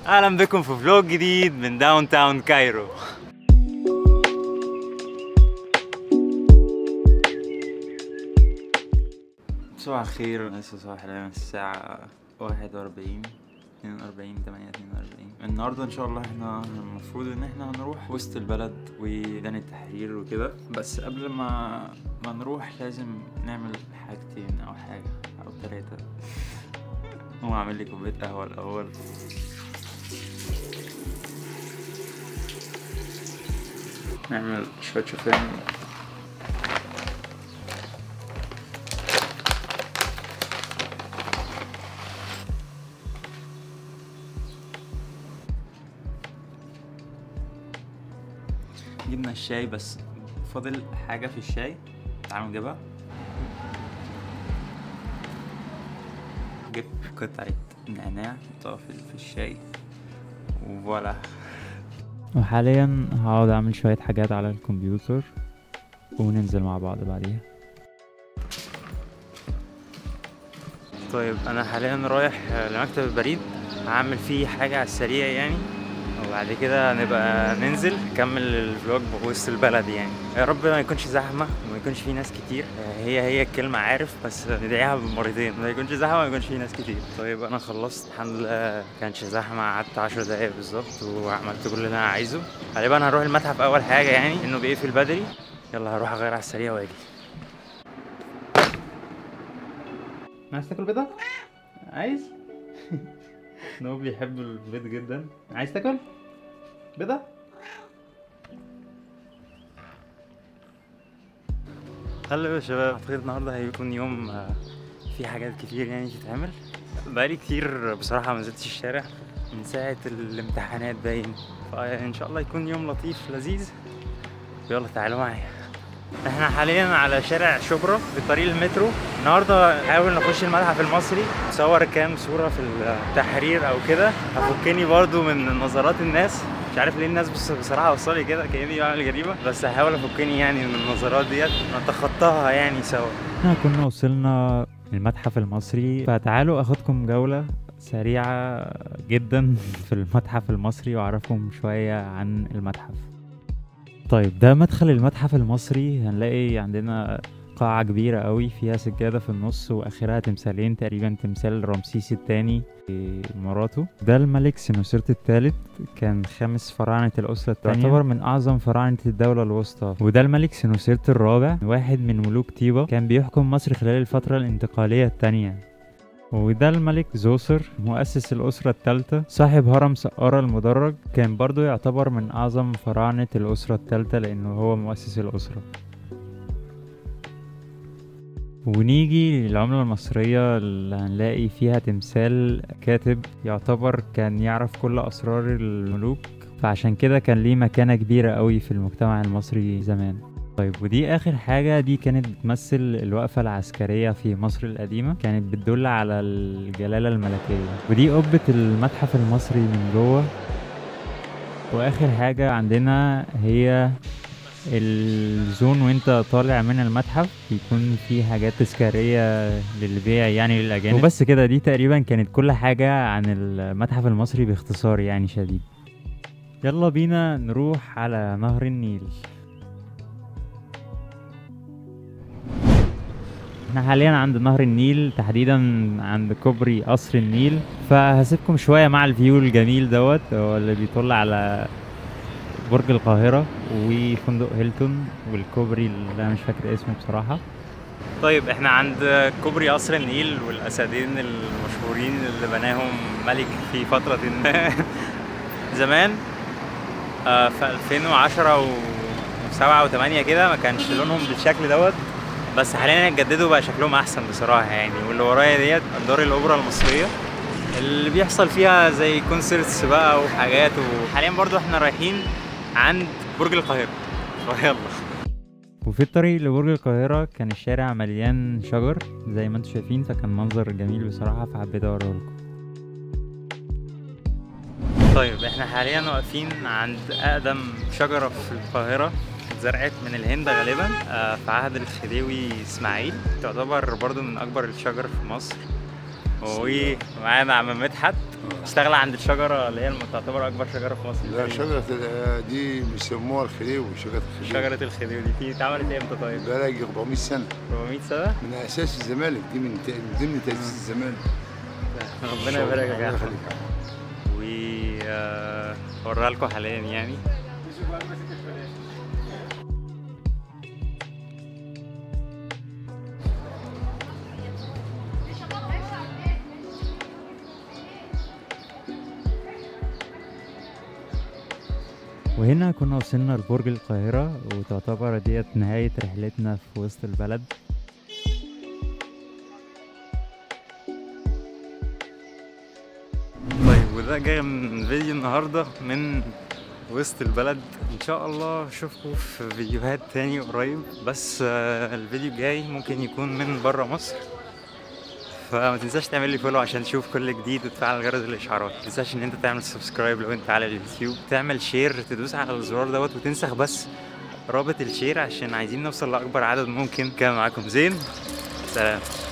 اهلا بكم في فلوج جديد من داون تاون كايرو صباح الخير لسه صباح الأيام الساعة واحد وأربعين اتنين وأربعين تمانية اتنين وأربعين النهاردة إن شاء الله احنا المفروض إن احنا هنروح وسط البلد وميدان التحرير وكده بس قبل ما ما نروح لازم نعمل حاجتين أو حاجة أو تلاتة هو أعمل لي كوباية قهوة الأول نعمل شوية شوفان جبنا الشاي بس فاضل حاجة في الشاي تعالوا نجيبها جبت قطعة نعناع نحطها في في الشاي وفوالا وحاليا هقعد اعمل شوية حاجات على الكمبيوتر وننزل مع بعض بعديها طيب انا حاليا رايح لمكتب البريد هعمل فيه حاجة على السريع يعني وبعد كده نبقى ننزل نكمل الفلوج وسط البلد يعني يا رب ما يكونش زحمة وما يكونش فيه ناس كتير هي هي الكلمة عارف بس ندعيها مرتين ما يكونش زحمة وما يكونش فيه ناس كتير طيب انا خلصت الحمد لله كانش زحمة قعدت عشر دقايق بالظبط وعملت كل اللي انا عايزه غالبا هروح المتحف اول حاجة يعني انه بيقفل بدري يلا هروح اغير على السريع واجي عايز تاكل بيضة؟ عايز؟ نو بيحب البيض جدا عايز تاكل؟ بيضة؟ هلا يا شباب اعتقد النهارده هيكون يوم آه، فيه حاجات كتير يعني تتعمل بقالي كتير بصراحة ما نزلتش الشارع من ساعة الامتحانات باين فإن شاء الله يكون يوم لطيف لذيذ يلا تعالوا معايا احنا حاليا على شارع شبرا في طريق المترو النهارده هحاول نخش المتحف المصري نصور كام صوره في التحرير او كده هفكني برضو من نظرات الناس مش عارف ليه الناس بص بصراحه وصلي كده كاني بعمل جريمه بس هحاول افكني يعني من النظرات ديت نتخطاها يعني سوا احنا كنا وصلنا المتحف المصري فتعالوا اخدكم جولة سريعة جدا في المتحف المصري واعرفكم شوية عن المتحف طيب ده مدخل المتحف المصري هنلاقي عندنا قاعة كبيرة قوي فيها سجادة في النص وآخرها تمثالين تقريبا تمثال رمسيس الثاني ومراته ده الملك سنوسرت الثالث كان خامس فراعنة الأسرة الثانية يعتبر من أعظم فراعنة الدولة الوسطى وده الملك سنوسرت الرابع واحد من ملوك طيبة كان بيحكم مصر خلال الفترة الانتقالية الثانية وده الملك زوسر مؤسس الأسرة الثالثة صاحب هرم سقارة المدرج كان برضو يعتبر من أعظم فراعنة الأسرة الثالثة لأنه هو مؤسس الأسرة ونيجي للعملة المصرية اللي هنلاقي فيها تمثال كاتب يعتبر كان يعرف كل أسرار الملوك فعشان كده كان ليه مكانة كبيرة قوي في المجتمع المصري زمان طيب ودي آخر حاجة دي كانت بتمثل الوقفة العسكرية في مصر القديمة كانت بتدل على الجلالة الملكية ودي قبة المتحف المصري من جوه وآخر حاجة عندنا هي الزون وانت طالع من المتحف بيكون في حاجات تذكارية للبيع يعني للأجانب وبس كده دي تقريبا كانت كل حاجة عن المتحف المصري باختصار يعني شديد يلا بينا نروح على نهر النيل احنا حاليا عند نهر النيل تحديدا عند كوبري قصر النيل فهسيبكم شوية مع الفيو الجميل دوت هو اللي بيطل على برج القاهرة وفندق هيلتون والكوبري اللي انا مش فاكر اسمه بصراحة طيب احنا عند كوبري قصر النيل والاسدين المشهورين اللي بناهم ملك في فترة ما زمان آه، في 2010 و7 و8 كده ما كانش لونهم بالشكل دوت بس حاليا اتجددوا بقى شكلهم احسن بصراحة يعني واللي ورايا ديت دار الاوبرا المصرية اللي بيحصل فيها زي كونسرتس بقى وحاجات وحاليا برضو احنا رايحين عند برج القاهرة فيلا وفي الطريق لبرج القاهرة كان الشارع مليان شجر زي ما انتم شايفين فكان منظر جميل بصراحة فحبيت اوريه لكم طيب احنا حاليا واقفين عند اقدم شجرة في القاهرة اتزرعت من الهند غالبا آه، في عهد الخديوي اسماعيل تعتبر برضو من اكبر الشجر في مصر ومعانا عم مدحت اشتغل عند الشجره اللي هي تعتبر اكبر شجره في مصر لا شجرة ال- دي بيسموها الخليوي شجرة الخليوي شجره الخديوي دي اتعملت امتى طيب؟ بقى لها 400 سنة 400 سنه من أساس الزمالك دي من ت- من ضمن تأسيس الزمالك ربنا يبارك لك الله يا احمد يخليك و اوريها لكم حاليا يعني وهنا كنا وصلنا لبرج القاهرة وتعتبر ديت نهاية رحلتنا في وسط البلد طيب وده جاي من فيديو النهارده من وسط البلد ان شاء الله اشوفكم في فيديوهات تاني قريب بس آه، الفيديو الجاي ممكن يكون من بره مصر فما تنساش تعمل لي فولو عشان تشوف كل جديد وتفعل جرس الاشعارات ما تنساش ان انت تعمل سبسكرايب لو انت على اليوتيوب تعمل شير تدوس على الزرار دوت وتنسخ بس رابط الشير عشان عايزين نوصل لاكبر عدد ممكن كان معاكم زين سلام